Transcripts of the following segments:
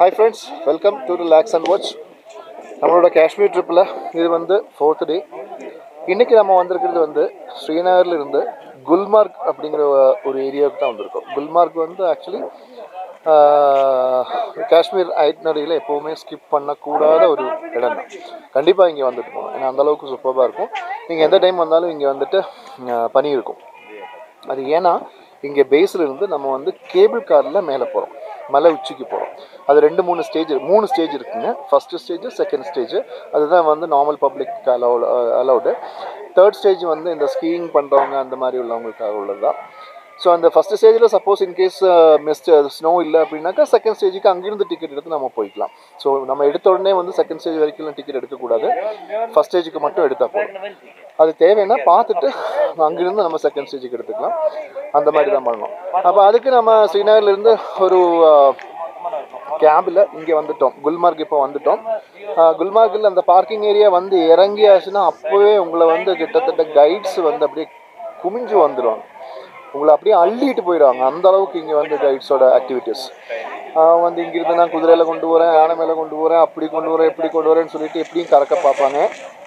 Hi friends welcome to relax and watch நம்மளோட காஷ்மீர் ட்ரிப்பில் இது வந்து ஃபோர்த் டே இன்றைக்கி நம்ம வந்திருக்கிறது வந்து ஸ்ரீநகர்ல இருந்து குல்மார்க் அப்படிங்கிற ஒரு ஏரியாவுக்கு தான் வந்திருக்கோம் குல்மார்க் வந்து ஆக்சுவலி காஷ்மீர் ஐட்னரியில் எப்போவுமே ஸ்கிப் பண்ணக்கூடாத ஒரு இடம் தான் கண்டிப்பாக இங்கே வந்துட்டு போகணும் ஏன்னா அந்தளவுக்கு சூப்பராக இருக்கும் நீங்கள் எந்த டைம் வந்தாலும் இங்கே வந்துட்டு ஆஹ், பனி இருக்கும் அது ஏன்னா இங்கே பேஸில் இருந்து நம்ம வந்து கேபிள் காரில் மேலே போகிறோம் மலை உச்சிக்கு போகிறோம் அது ரெண்டு மூணு ஸ்டேஜ் மூணு ஸ்டேஜ் இருக்குங்க ஃபஸ்ட்டு ஸ்டேஜ் செகண்ட் ஸ்டேஜ் அதுதான் வந்து normal public allow allowed third stage வந்து இந்த ஸ்கீயிங் பண்ணுறவங்க அந்த மாதிரி உள்ளவங்களுக்காக உள்ளது தான் ஸோ அந்த ஃபஸ்ட் ஸ்டேஜில் சப்போஸ் இன்கேஸ் மிஸ்ட் ஸ்னோ இல்லை அப்படின்னாக்கா செகண்ட் ஸ்டேஜுக்கு அங்கிருந்து டிக்கெட் எடுத்து நம்ம போய்க்கலாம் ஸோ நம்ம எடுத்த உடனே வந்து செகண்ட் ஸ்டேஜ் வரைக்கும் டிக்கெட் எடுக்கக்கூடாது ஃபஸ்ட் ஸ்டேஜுக்கு மட்டும் எடுத்தால் போதும் அது தேவைன்னா பார்த்துட்டு அங்கிருந்து நம்ம செகண்ட் ஸ்டேஜுக்கு எடுத்துக்கலாம் அந்த மாதிரி தான் பண்ணணும் அப்போ அதுக்கு நம்ம ஸ்ரீநகர்லேருந்து ஒரு கேபில் இங்கே வந்துட்டோம் குல்மார்க் இப்போ வந்துட்டோம் குல்மார்க்கில் அந்த பார்க்கிங் ஏரியா வந்து இறங்கியாச்சுன்னா அப்போவே உங்களை வந்து கிட்டத்தட்ட கைட்ஸ் வந்து அப்படியே குமிஞ்சு வந்துடுவாங்க உங்களை அப்படியே அள்ளிட்டு போயிடுவாங்க அந்த அளவுக்கு இங்கே வந்து கைட்ஸோட ஆக்டிவிட்டீஸ் வந்து இங்கிருந்து நான் குதிரையில் கொண்டு போகிறேன் யானை மேலே கொண்டு போகிறேன் அப்படி கொண்டு வரேன் இப்படி கொண்டு வரேன்னு சொல்லிட்டு எப்படியும் கறக்க பார்ப்பாங்க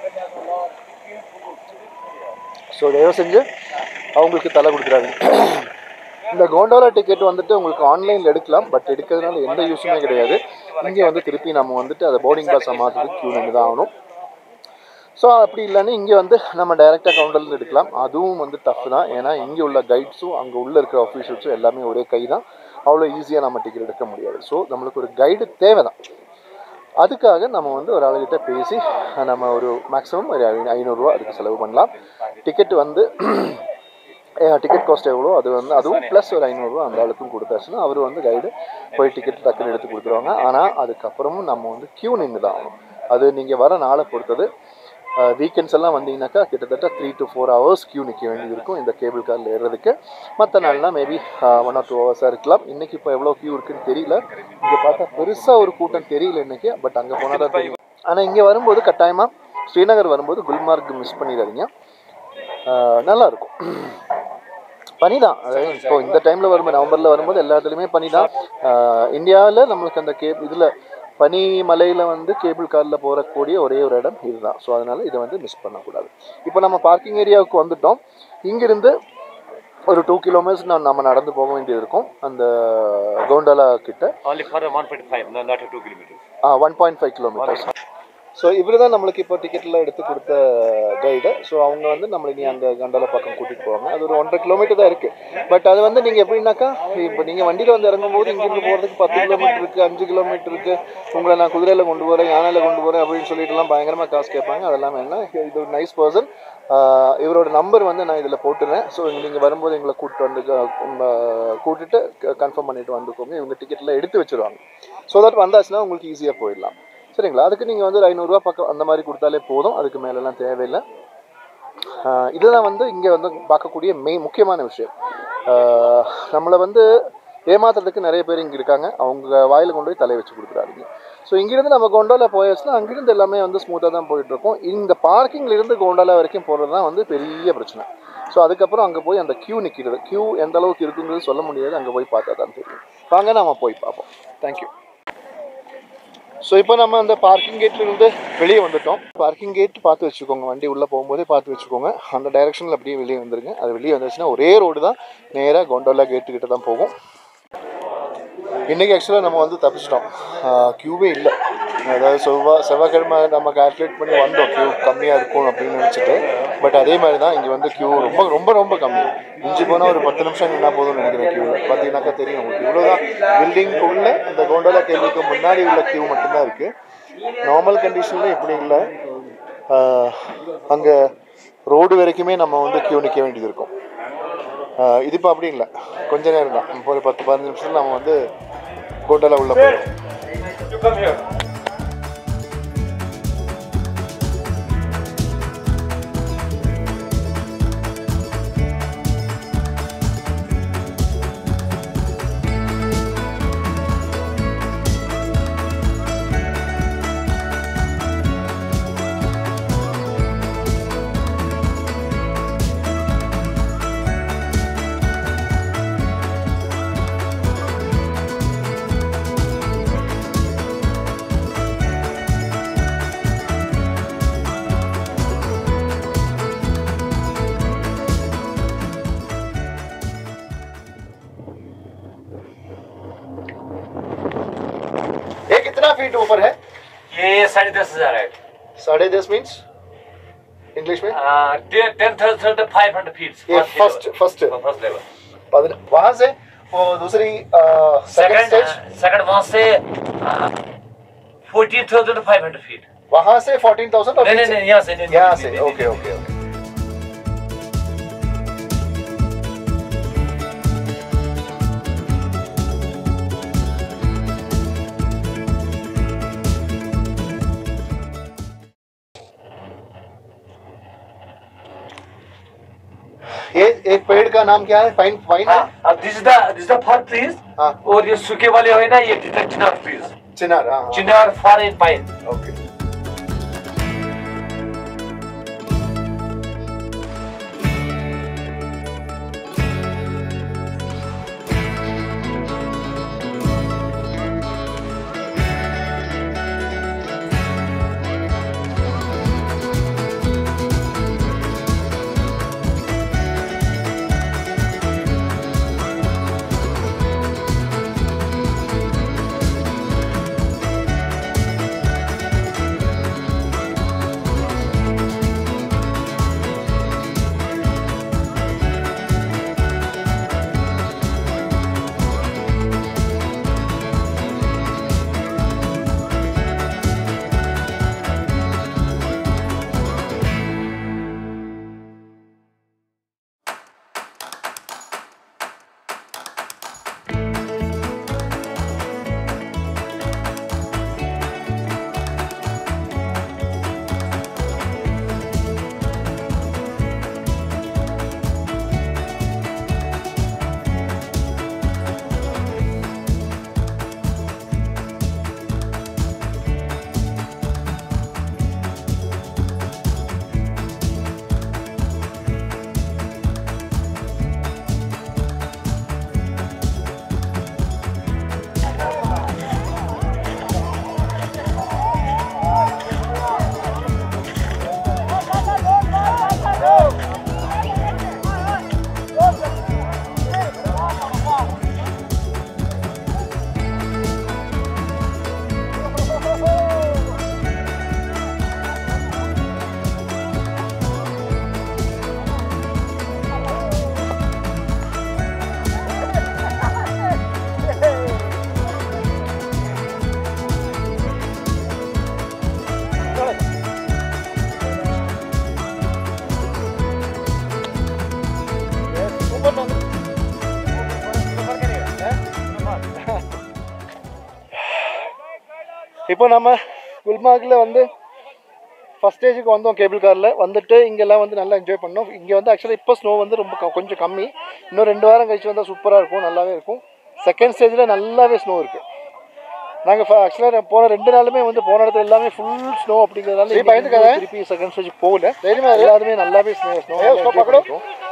ஸோ தயவு செஞ்சு அவங்களுக்கு தலை கொடுத்துறாதீங்க இந்த கோண்டோலா டிக்கெட் வந்துட்டு உங்களுக்கு ஆன்லைனில் எடுக்கலாம் பட் எடுக்கிறதுனால எந்த யூஸுமே கிடையாது இங்கே வந்து திருப்பி நம்ம வந்துட்டு அதை போர்டிங் பாஸை மாற்றுறதுக்கு க்யூ நின்று தான் ஆகணும் ஸோ அப்படி இல்லைன்னு இங்கே வந்து நம்ம டைரெக்டாக கவுண்டர்லேருந்து எடுக்கலாம் அதுவும் வந்து டஃப் தான் ஏன்னா இங்கே உள்ள கைட்ஸும் அங்கே உள்ள இருக்கிற அஃபீஷியல்ஸும் எல்லாமே ஒரே கை தான் அவ்வளோ ஈஸியாக நம்ம டிக்கெட் எடுக்க முடியாது ஸோ நம்மளுக்கு ஒரு கைடு தேவை தான் அதுக்காக நம்ம வந்து ஒரு ஆளுகிட்ட பேசி நம்ம ஒரு மேக்ஸிமம் ஒரு ஐ- ஐநூறுரூவா அதுக்கு செலவு பண்ணலாம் டிக்கெட் வந்து டிக்கெட் காஸ்ட் எவ்வளோ அது வந்து அதுவும் ப்ளஸ் ஒரு ஐநூறுரூவா அந்த ஆளுக்கும் கொடுத்தாச்சுன்னா அவர் வந்து கைடு போய் டிக்கெட் டக்குன்னு எடுத்து கொடுத்துருவாங்க ஆனால் அதுக்கப்புறமும் நம்ம வந்து க்யூ நின்று தான் ஆகணும் அது நீங்கள் வர நாளை பொறுத்தது வீக்கெண்ட்ஸ் எல்லாம் வந்தீங்கன்னாக்கா கிட்டத்தட்ட three to four hours queue நிற்க வேண்டியது இருக்கும் இந்த கேபிள் காரில் ஏறுறதுக்கு மற்ற நாள்லாம் மேபி ஒன் ஆர் டூ ஹவர்ஸாக இருக்கலாம் இன்றைக்கி இப்போ எவ்வளோ க்யூ இருக்குன்னு தெரியல இங்கே பார்த்தா பெருசாக ஒரு கூட்டம் தெரியல இன்றைக்கி பட் அங்கே போனால் தான் தெரியும் ஆனால் இங்கே வரும்போது கட்டாயமாக ஸ்ரீநகர் வரும்போது குல்மார்க் மிஸ் பண்ணிடாதீங்க ஆஹ் நல்லா இருக்கும் பனி தான் அதாவது இப்போ இந்த டைமில் வரும்போது நவம்பரில் வரும்போது எல்லா இடத்துலையுமே பனி தான் இந்தியாவில் நம்மளுக்கு அந்த கேப் இதில் பனி மலையில் வந்து கேபிள் காரில் போகக்கூடிய ஒரே ஒரு இடம் இதுதான் ஸோ அதனால் இதை வந்து மிஸ் பண்ணக்கூடாது இப்போ நம்ம பார்க்கிங் ஏரியாவுக்கு வந்துட்டோம் இங்கிருந்து ஒரு டூ கிலோமீட்டர்ஸ் நான் நம்ம நடந்து போக வேண்டியது இருக்கும் அந்த கோண்டாலா கிட்ட Only for a 1.5, no, not a 2 kilometers. One point five kilometres so இவர் தான் நம்மளுக்கு இப்போ டிக்கெட்லாம் எடுத்து கொடுத்த கைடு ஸோ அவங்க வந்து நம்மளை நீ அந்த கண்டால பக்கம் கூட்டிகிட்டு போவாங்க அது ஒரு ஒன்றரை கிலோமீட்டர் தான் இருக்குது பட் அது வந்து நீங்கள் எப்படின்னாக்கா இப்போ நீங்கள் வண்டியில் வந்து இறங்கும்போது இங்கேருந்து போகிறதுக்கு பத்து கிலோமீட்டர் இருக்குது அஞ்சு கிலோமீட்டர் இருக்குது உங்களை நான் குதிரையில் கொண்டு போகிறேன் யானையில் கொண்டு போகிறேன் அப்படின்னு சொல்லிட்டுலாம் பயங்கரமாக காசு கேட்பாங்க அதெல்லாம் என்ன இது ஒரு நைஸ் பர்சன் இவரோட நம்பர் வந்து நான் இதில் போட்டுறேன் ஸோ நீங்கள் வரும்போது எங்களை கூப்பிட்டு வந்து க- உம், கூட்டிட்டு கன்ஃபார்ம் பண்ணிட்டு வந்துக்கோங்க இவங்க டிக்கெட்லாம் எடுத்து வச்சிருவாங்க ஸோ தட் வந்தாச்சுன்னா உங்களுக்கு ஈஸியாக போயிடலாம் சரிங்களா அதுக்கு நீங்கள் வந்து ஒரு ஐநூறுரூவா பக்கம் அந்த மாதிரி கொடுத்தாலே போதும் அதுக்கு மேலெல்லாம் தேவையில்லை ஆஹ் இதுதான் வந்து இங்கே வந்து பார்க்கக்கூடிய மெயின் முக்கியமான விஷயம் ஆஹ் நம்மளை வந்து ஏமாத்துறதுக்கு நிறைய பேர் இங்கே இருக்காங்க அவங்க வாயில் கொண்டு போய் தலையை வச்சு கொடுக்குறாங்க ஸோ இங்கிருந்து நம்ம கோண்டாலா போயாச்சுன்னா அங்கிருந்து எல்லாமே வந்து ஸ்மூத்தாக தான் போயிட்டுருக்கோம் இந்த பார்க்கிங்ல இருந்து கோண்டாலா வரைக்கும் போகிறது தான் வந்து பெரிய பிரச்சனை ஸோ அதுக்கப்புறம் அங்கே போய் அந்த க்யூ நிற்கிறது க்யூ எந்த அளவுக்கு இருக்குங்கிறது சொல்ல முடியாது அங்கே போய் பார்த்தா தான் தெரியும் வாங்க நாம போய் பார்ப்போம் தேங்க்யூ ஸோ இப்போ நம்ம அந்த பார்க்கிங் கேட்லேருந்து வெளியே வந்துட்டோம் பார்க்கிங் கேட் பார்த்து வச்சுக்கோங்க வண்டி உள்ளே போகும்போதே பார்த்து வச்சுக்கோங்க அந்த டைரெக்ஷனில் அப்படியே வெளியே வந்துருங்க அது வெளியே வந்துச்சுன்னா ஒரே ரோடு தான் நேராக கொண்டோலா கேட்டுக்கிட்ட தான் போகும் இன்றைக்கி ஆக்சுவலாக நம்ம வந்து தப்பிச்சிட்டோம் க்யூவே இல்லை அதாவது செவ்வாய் செவ்வாய்க்கிழமை நம்ம கால்குலேட் பண்ணி வந்தோம் க்யூ கம்மியாக இருக்கும் அப்படின்னு நினச்சிட்டு பட் அதே மாதிரி தான் இங்கே வந்து க்யூ ரொம்ப ரொம்ப ரொம்ப கம்மி இஞ்சி போனால் ஒரு பத்து நிமிஷம் நின்னா போதும்னு நினைக்கிறேன் க்யூ பார்த்தீங்கன்னாக்கா தெரியும் உங்களுக்கு இவ்வளோதான் பில்டிங்குள்ளே இந்த கோண்டோலா கேள்விக்கு முன்னாடி உள்ள க்யூ மட்டும்தான் இருக்குது நார்மல் கண்டிஷனில் இப்படி இல்லை அங்கே ரோடு வரைக்குமே நம்ம வந்து க்யூ நிற்க வேண்டியது இருக்கும் ஆஹ் இது இப்போ அப்படி இல்லை கொஞ்ச நேரம் தான் இப்போ ஒரு பத்து பதினஞ்சு நிமிஷத்தில் நம்ம வந்து கோண்டோலா உள்ள போயிடும் You come here. ऊपर है ये साढ़े दस हजार है साढ़े दस मीन्स इंग्लिश में ten thousand five hundred feet ये फर्स्ट फर्स्ट फर्स्ट लेवल पद- वहां से वो दूसरी सेकंड सेकंड स्टेज सेकंड वहां से fourteen thousand five hundred feet वहां से फोर्टीन थाउजेंड नहीं नहीं नहीं यहाँ से नहीं, यहाँ नहीं, से नहीं, नहीं, ओके ओके ओके ये एक पेड़ का नाम क्या है फाइन फाइन है हाँ, अब this is the this is the fir trees हाँ और ये सूखे वाले है ना ये चिनार ट्रीज चिनार हाँ हाँ, chinar fir in pine okay இப்போ நம்ம குல்மார்க்கில் வந்து ஃபஸ்ட் ஸ்டேஜுக்கு வந்தோம் கேபிள் காரில் வந்துட்டு இங்கெல்லாம் வந்து நல்லா என்ஜாய் பண்ணோம் இங்கே வந்து ஆக்சுவலாக இப்போ ஸ்னோ வந்து ரொம்ப க- கொஞ்சம் கம்மி இன்னும் ரெண்டு வாரம் கழிச்சு வந்தால் சூப்பராக இருக்கும் நல்லாவே இருக்கும் செகண்ட் ஸ்டேஜில் நல்லாவே ஸ்னோ இருக்குது நாங்கள் ஆக்சுவலாக போன ரெண்டு நாளுமே வந்து போன இடத்துல எல்லாமே ஃபுல் ஸ்னோ அப்படிங்கிறதுனால இன்னைக்கு பயந்துக்காத. திருப்பி செகண்ட் ஸ்டேஜ் போகல தைரியமா இரு. எல்லாருமே நல்லாவே ஸ்னோ ஸ்னோ ஏய், stop பக்கடம்.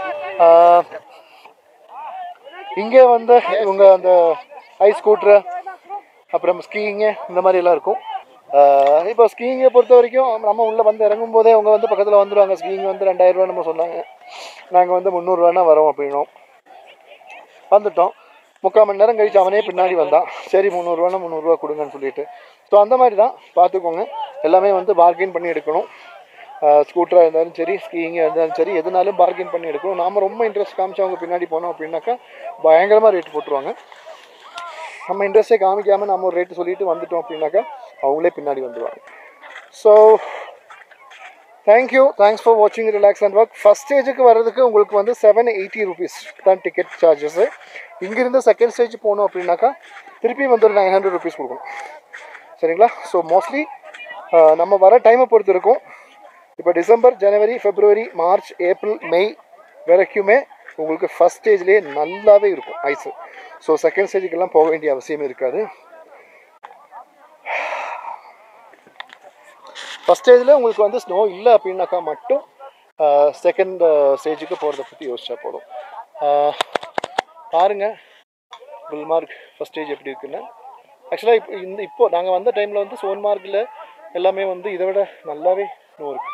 இங்கே வந்து இவங்க அந்த ஐஸ் ஸ்கூட்ரு அப்புறம் ஸ்கீயிங்கு இந்த மாதிரி எல்லாம் இருக்கும் ஆஹ் இப்போ ஸ்கீயிங்கை பொறுத்த வரைக்கும் நம்ம உள்ளே வந்து இறங்கும் போதே அவங்க வந்து பக்கத்தில் வந்துடுவாங்க ஸ்கீயிங் வந்து ரெண்டாயிரம் ரூபா நம்ம சொன்னாங்க நாங்கள் வந்து முந்நூறுரூவானா வரோம் அப்படின்னோம் வந்துட்டோம் முக்கால் மணி நேரம் கழிச்சு அவனே பின்னாடி வந்தான் சரி முந்நூறுரூவானா முந்நூறுரூவா கொடுங்கன்னு சொல்லிட்டு ஸோ அந்த மாதிரி தான் பார்த்துக்கோங்க எல்லாமே வந்து பார்கெயின் பண்ணி எடுக்கணும் ஸ்கூட்டராக இருந்தாலும் சரி ஸ்கீயிங்காக இருந்தாலும் சரி எதுனாலும் பார்கெயின் பண்ணி எடுக்கணும் நாம ரொம்ப இன்ட்ரெஸ்ட் காமிச்சு அவங்க பின்னாடி போனோம் அப்படின்னாக்கா பயங்கரமாக ரேட் போட்டுருவாங்க நம்ம இன்ட்ரெஸ்ட்டே காமிக்காமல் நம்ம ஒரு ரேட்டு சொல்லிட்டு வந்துட்டோம் அப்படின்னாக்கா அவங்களே பின்னாடி வந்துடுவாங்க ஸோ தேங்க்யூ தேங்க்ஸ் ஃபார் வாட்சிங் ரிலாக்ஸ் அண்ட் ஒர்க் ஃபஸ்ட் ஸ்டேஜுக்கு வர்றதுக்கு உங்களுக்கு வந்து செவன் எயிட்டி ருபீஸ் தான் டிக்கெட் சார்ஜஸ்ஸு இங்கேருந்து செகண்ட் ஸ்டேஜ் போகணும் அப்படின்னாக்கா திருப்பி வந்து ஒரு நைன் ஹண்ட்ரட் ருபீஸ் கொடுக்கணும் சரிங்களா ஸோ மோஸ்ட்லி நம்ம வர டைமை பொறுத்து இருக்கும் இப்போ December January February March April May வரைக்குமே உங்களுக்கு ஃபஸ்ட் ஸ்டேஜ்லேயே நல்லாவே இருக்கும் ஐஸு ஸோ செகண்ட் ஸ்டேஜுக்கெல்லாம் போக வேண்டிய அவசியமே இருக்காது ஃபஸ்ட் ஸ்டேஜில் உங்களுக்கு வந்து ஸ்னோ இல்லை அப்படின்னாக்கா மட்டும் செகண்ட் ஸ்டேஜுக்கு போகிறத பற்றி யோசிச்சா போதும் ஆஹ், பாருங்க குல்மார்க் ஃபஸ்ட் ஸ்டேஜ் எப்படி இருக்குன்னு ஆக்சுவலாக இப்போ இந்த இப்போ நாங்கள் வந்த டைமில் வந்து சோன்மார்க்கில் எல்லாமே வந்து இதை விட நல்லாவே ஸ்னோ இருக்கு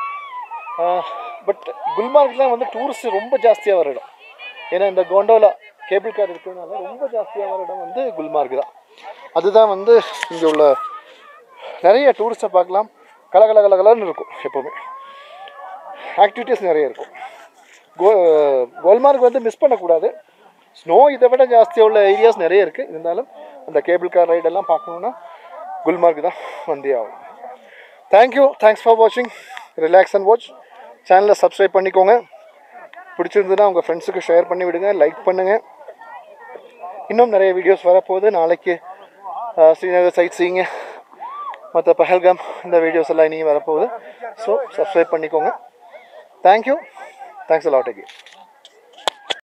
பட் குல்மார்க்லாம் வந்து டூரிஸ்ட் ரொம்ப ஜாஸ்தியாக வர இடம் ஏன்னா இந்த கோண்டோலா கேபிள் கார் இருக்கிறதுனால ரொம்ப ஜாஸ்தியாக வர இடம் வந்து குல்மார்க் தான் அதுதான் வந்து இங்கே உள்ள நிறைய டூரிஸ்ட்டை பார்க்கலாம் கல கல கல கலன்னு இருக்கும் எப்போவுமே ஆக்டிவிட்டீஸ் நிறைய இருக்கும் கோ கோல்மார்க் வந்து மிஸ் பண்ணக்கூடாது ஸ்னோ இதை விட ஜாஸ்தியாக உள்ள ஏரியாஸ் நிறைய இருக்குது இருந்தாலும் அந்த கேபிள் கார் ரைடெல்லாம் பார்க்கணுன்னா குல்மார்க் தான் வந்தே ஆகும் தேங்க்யூ தேங்க்ஸ் ஃபார் வாட்சிங் ரிலாக்ஸ் அண்ட் வாட்ச் சேனலை சப்ஸ்கிரைப் பண்ணிக்கோங்க பிடிச்சிருந்ததுன்னா உங்கள் ஃப்ரெண்ட்ஸுக்கு ஷேர் பண்ணி விடுங்க லைக் பண்ணுங்கள் இன்னும் நிறைய வீடியோஸ் வரப்போகுது நாளைக்கு அஹ், ஸ்ரீநகர் சைட் சீங்க மற்ற பஹல்காம் இந்த வீடியோஸ் எல்லாம் இனியும் வரப்போகுது ஸோ சப்ஸ்கிரைப் பண்ணிக்கோங்க தேங்க்யூ தேங்க்ஸ் அலாட் அகேன்